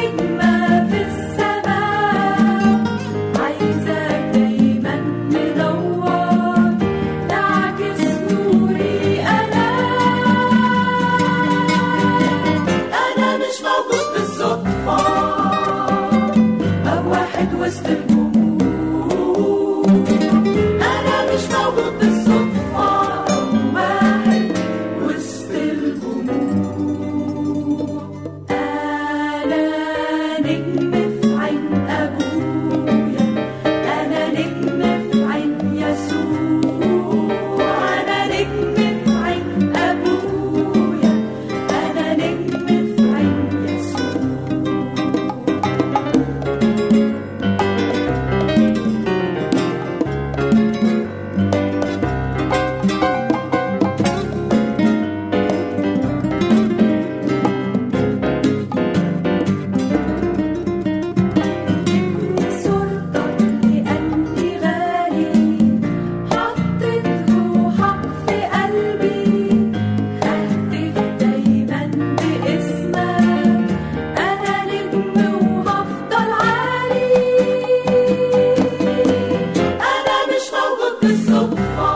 نجمة في السماء عايزاك دايما منور تعكس نوري أنا أنا مش موجود بالصدفة أو واحد وسط الجمهور أنا مش موجود بالصدفة أو واحد وسط الجمهور أنا نجم في عين أبويا أنا نجم في عين يسوع أنا نجم في عين أبويا أنا نجم في عين يسوع صورتك لأني غالي حطيت روحك في قلبي ههتف دايما باسمك أنا نجم وهفضل عالي أنا مش موجود بالصدفة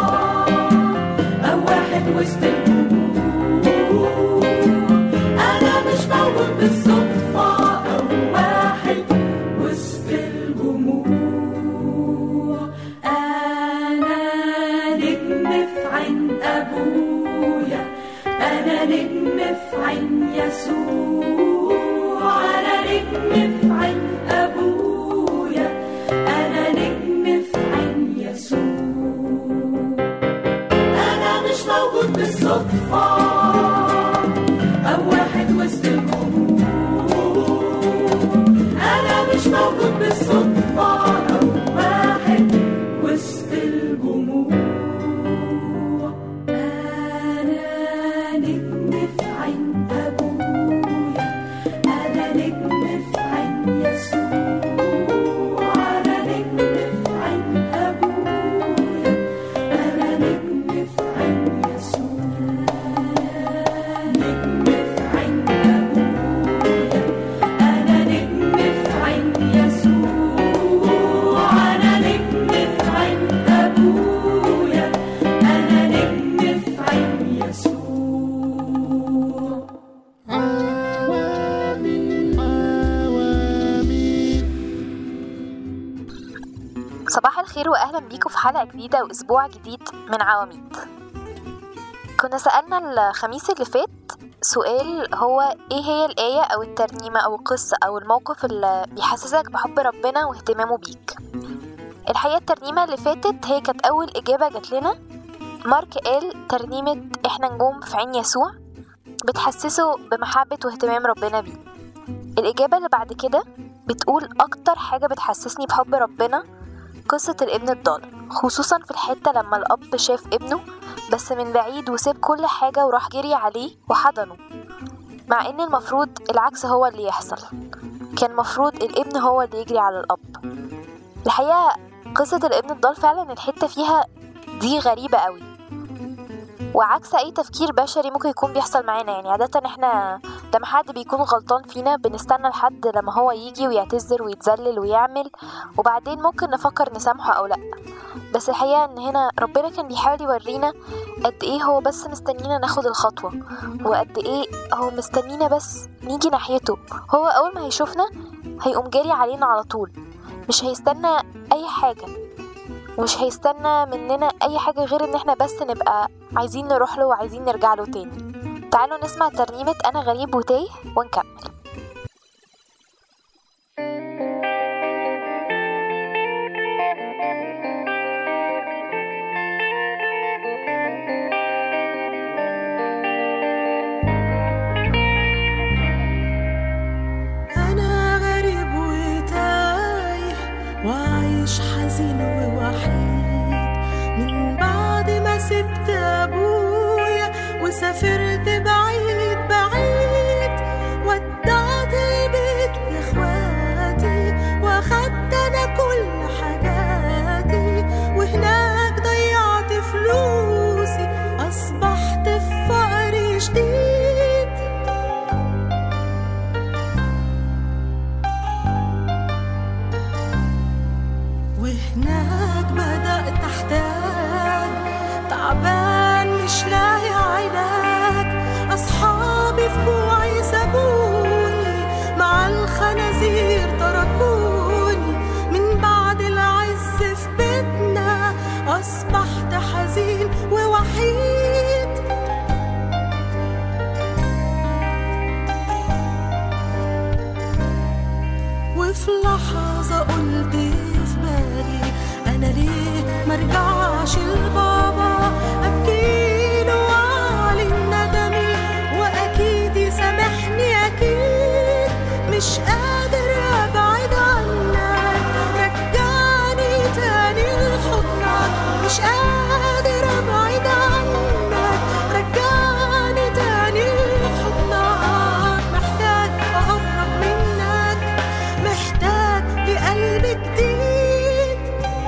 أو واحد وسط الجمهور أنا مش موجود بالصدفة أو واحد وسط الجموع أنا نجم في عين أبويا أنا نجم في عين يسوع أنا نجم في عين أبويا أنا نجم في عين يسوع أنا مش موجود بالصدفة أو واحد وسط الجمهور أنا مش موجود بالصدفة أو واحد وسط الجموع أنا نجم في عين أبويا أنا نجم في عين يسوع أنا نجم في عين أبويا أنا نجم في عين يسوع نجم في عين أبويا أنا نجم في عين يسوع أنا نجم في عين أبويا أنا نجم في عين يسوع صباح الخير واهلا بيكم في حلقه جديده واسبوع جديد من عواميد كنا سالنا الخميس اللي فات سؤال هو ايه هي الايه او الترنيمه او القصه او الموقف اللي بيحسسك بحب ربنا واهتمامه بيك الحقيقه الترنيمه اللي فاتت هي كانت اول اجابه جات لنا مارك قال ترنيمه احنا نجوم في عين يسوع بتحسسه بمحبه واهتمام ربنا بيه الاجابه اللي بعد كده بتقول اكتر حاجه بتحسسني بحب ربنا قصة الابن الضال خصوصا في الحتة لما الأب شاف ابنه بس من بعيد وساب كل حاجة وراح جري عليه وحضنه مع إن المفروض العكس هو اللي يحصل كان مفروض الابن هو اللي يجري على الأب الحقيقة قصة الابن الضال فعلا الحتة فيها دي غريبة قوي وعكس أي تفكير بشري ممكن يكون بيحصل معانا يعني عادة احنا لما حد بيكون غلطان فينا بنستنى لحد لما هو يجي ويعتذر ويتذلل ويعمل وبعدين ممكن نفكر نسامحه أو لأ بس الحقيقة إن هنا ربنا كان بيحاول يورينا قد إيه هو بس مستنينا ناخد الخطوة وقد إيه هو مستنينا بس نيجي ناحيته هو أول ما هيشوفنا هيقوم جاري علينا على طول مش هيستنى أي حاجة ومش هيستنى مننا أي حاجة غير إن احنا بس نبقى عايزين نروح له وعايزين نرجع له تاني تعالوا نسمع ترنيمة أنا غريب وتايه ونكمل أنا غريب وتايه وعايش حزين ووحيد من بعد ما سبت أبويا وسافرت بعيد بعيد ودعت البيت وإخواتي وأخدت أنا كل حاجاتي وهناك ضيعت فلوسي أصبحت في فقر شديد مش لاقي علاج أصحابي في جوعي سابوني مع الخنازير تركوني من بعد العز في بيتنا أصبحت حزين ووحيد وفي لحظة قلت في بالي أنا ليه مرجعش لبابا أبكيله وأعلن ندمي وأكيد يسامحني أكيد مش قادر أبعد عنك رجعني تاني لحضنك مش قادر أبعد عنك رجعني تاني لحضنك محتاج أقرب منك محتاج لقلب جديد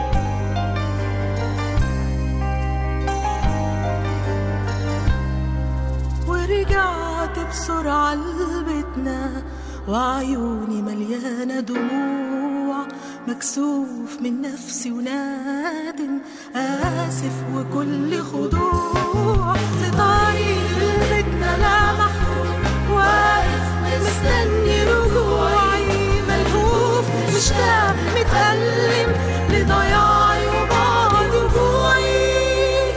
ورجعت بسرعة لبيتنا وعيوني مليانة دموع مكسوف من نفسي ونادم آسف وكل خضوع في طريق بيتنا لمحته واقف مستني رجوعي ملهوف مشتاق متألم لضياعي وبعد رجوعي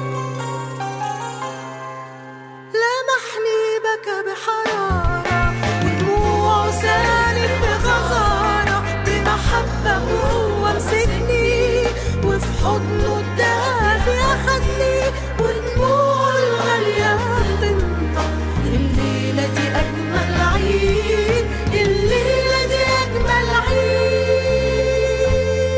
لمحني بكى بحرارة ودموعه سالت بغزارة بمحبة وهو مسكني وفي حضنه الدافي أخدني ودموعه الغالية بتنطق الليلة دي أجمل عيد الليلة دي أجمل عيد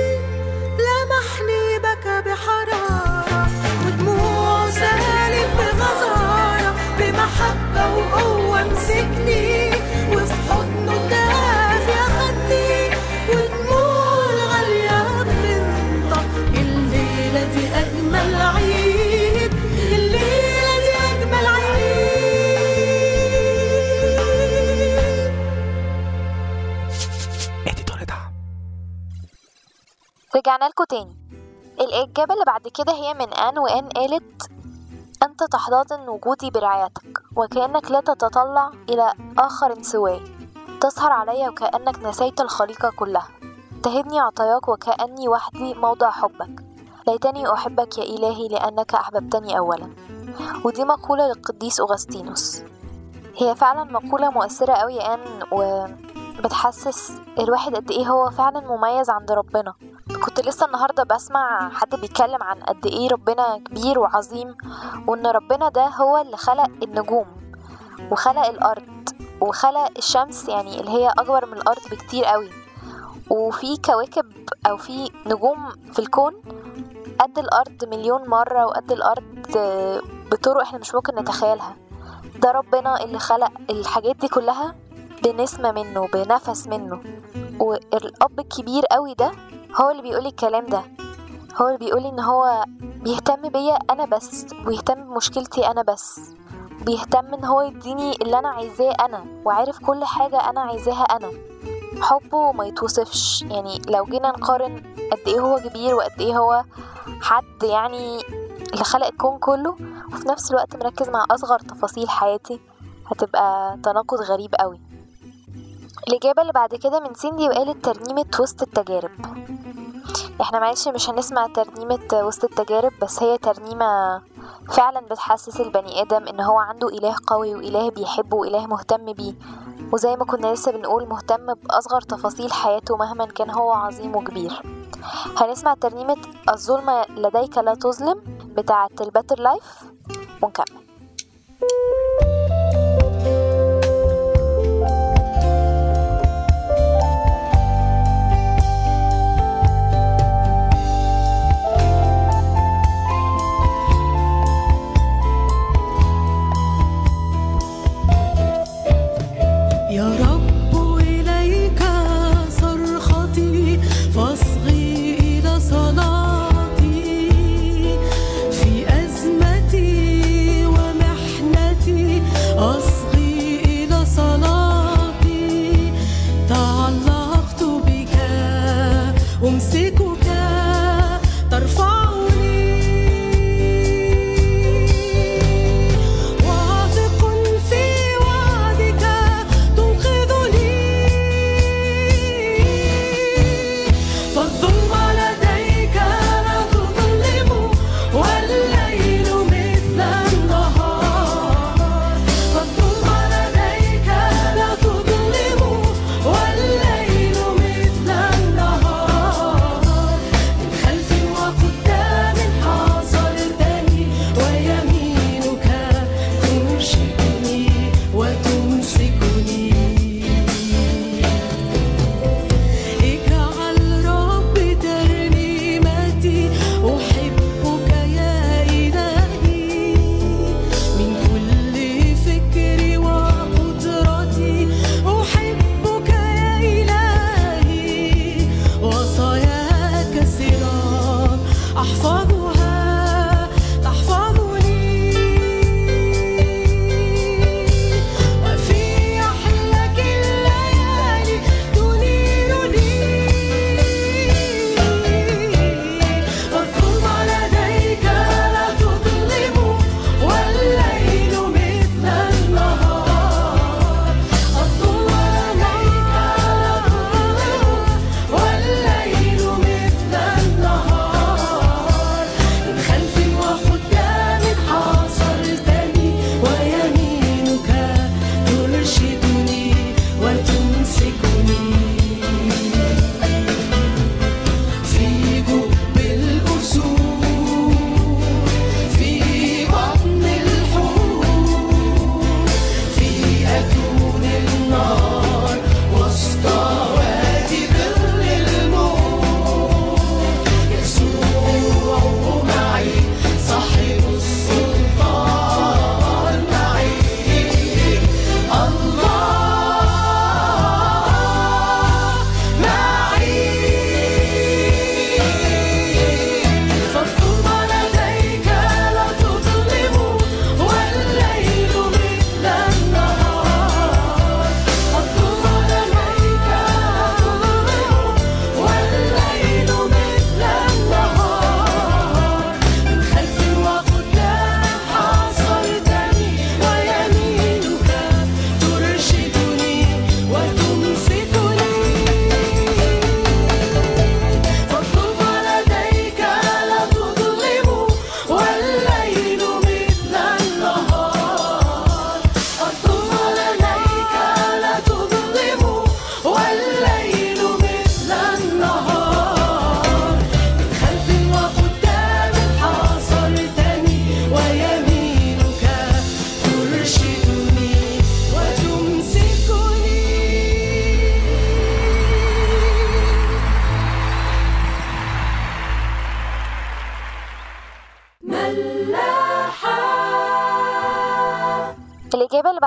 لمحني بكى بحرارة ودموعه سالت بغزارة بمحبة وقوة مسكني وفي حضنه الدافي أخدني ودموعه الغالية بتنطق الليلة دي أجمل عيد الليلة دي أجمل عيد اديتور دعم رجعنا لكم تاني الإجابة اللي بعد كده هي من آن وآن قالت أنت تحتضن وجودي برعايتك وكأنك لا تتطلع إلى آخر سواي تسهر علي وكأنك نسيت الخليقة كلها تهبني عطاياك وكأني وحدي موضع حبك ليتني أحبك يا إلهي لأنك أحببتني أولا ودي مقولة للقديس أغسطينوس هي فعلا مقولة مؤثرة أوي يا آن وبتحسس الواحد قد إيه هو فعلا مميز عند ربنا كنت لسه النهاردة بسمع حد بيتكلم عن قد إيه ربنا كبير وعظيم وإن ربنا ده هو اللي خلق النجوم وخلق الأرض وخلق الشمس يعني اللي هي أكبر من الأرض بكتير قوي وفي كواكب أو في نجوم في الكون قد الأرض مليون مرة وقد الأرض آه، بطرق احنا مش ممكن نتخيلها ده ربنا اللي خلق الحاجات دي كلها بنسمة منه بنفس منه والأب الكبير قوي ده هو اللي بيقولي الكلام ده هو اللي بيقولي ان هو بيهتم بيا انا بس ويهتم بمشكلتي انا بس بيهتم ان هو يديني اللي انا عايزاه انا وعارف كل حاجة انا عايزاها انا حبه ما يتوصفش يعني لو جينا نقارن قد ايه هو كبير وقد ايه هو حد يعني اللي خلق الكون كله وفي نفس الوقت مركز مع اصغر تفاصيل حياتي هتبقى تناقض غريب قوي الإجابة اللي بعد كده من سيندي وقالت ترنيمة وسط التجارب احنا معلش مش هنسمع ترنيمة وسط التجارب بس هي ترنيمة فعلا بتحسس البني آدم ان هو عنده إله قوي وإله بيحبه وإله مهتم بيه وزي ما كنا لسه بنقول مهتم بأصغر تفاصيل حياته مهما كان هو عظيم وكبير هنسمع ترنيمة الظلمة لديك لا تظلم بتاعة الباتر لايف ونكمل يا رب إليك صرختي فاصغي إلى صلاتي في أزمتي ومحنتي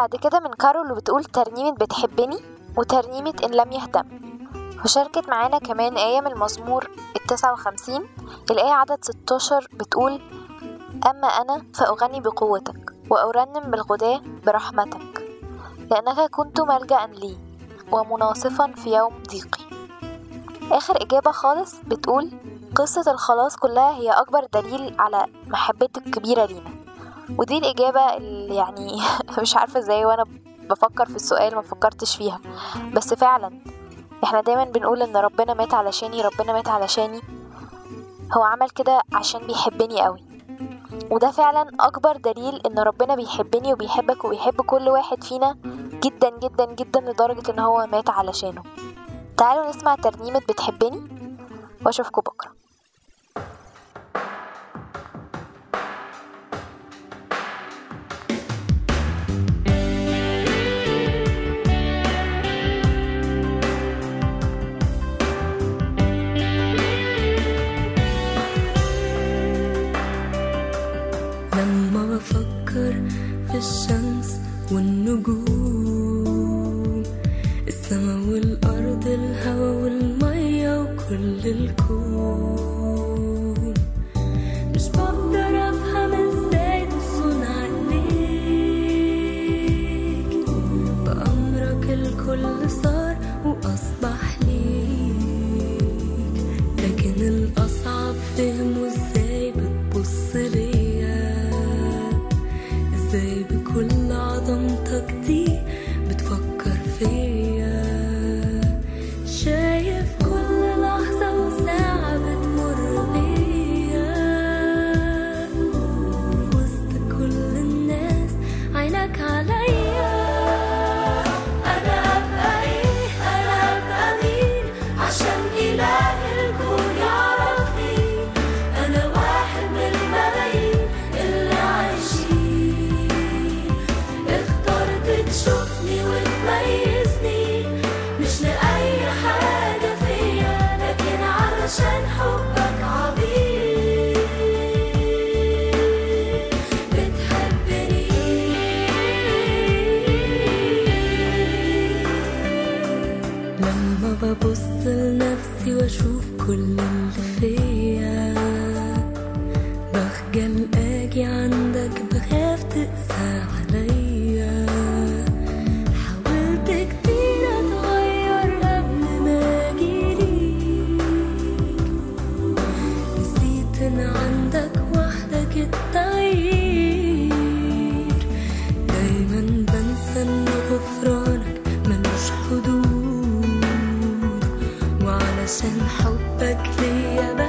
بعد كده من كارول اللي بتقول ترنيمة بتحبني وترنيمة إن لم يهتم وشاركت معانا كمان آية من المزمور التسعة وخمسين الآية عدد 16 بتقول أما أنا فأغني بقوتك وأرنم بالغداة برحمتك لأنك كنت ملجأ لي ومناصفا في يوم ضيقي آخر إجابة خالص بتقول قصة الخلاص كلها هي أكبر دليل على محبتك الكبيرة لينا ودي الإجابة اللي يعني مش عارفة ازاي وأنا بفكر في السؤال ما فكرتش فيها بس فعلا احنا دايما بنقول ان ربنا مات علشاني ربنا مات علشاني هو عمل كده عشان بيحبني قوي وده فعلا اكبر دليل ان ربنا بيحبني وبيحبك وبيحب كل واحد فينا جدا جدا جدا لدرجة ان هو مات علشانه تعالوا نسمع ترنيمة بتحبني واشوفكم بكرة لما بفكر في الشمس والنجوم السما والأرض الهوا والمية وكل الكون مش بقدر أفهم ازاي تصون عليك بأمرك الكل صار وأصبح ليك لكن الأصعب فهمه ازاي بتبص ليا ازاي بكل عظمتك دي بتفكر فيا شايف كل لحظة وساعة بتمر بيا في وسط كل الناس عينك عليا أنا أبقى إيه أنا أبقى مين عشان إله الكون يعرفني أنا واحد من الملايين اللي عايشين اخترت تشوفني وتميزني مش لأي حاجة فيا لكن علشان حبك عظيم بتحبني لما ببص لنفسي واشوف كل اللي فيا بخجل اجي عندك بخاف تقسى عليا حاولت كتير اتغير قبل ما اجيليك نسيت ان عندك وحدك التغيير دايما بنسى ان غفرانك ملوش حدود وعلشان حبك ليا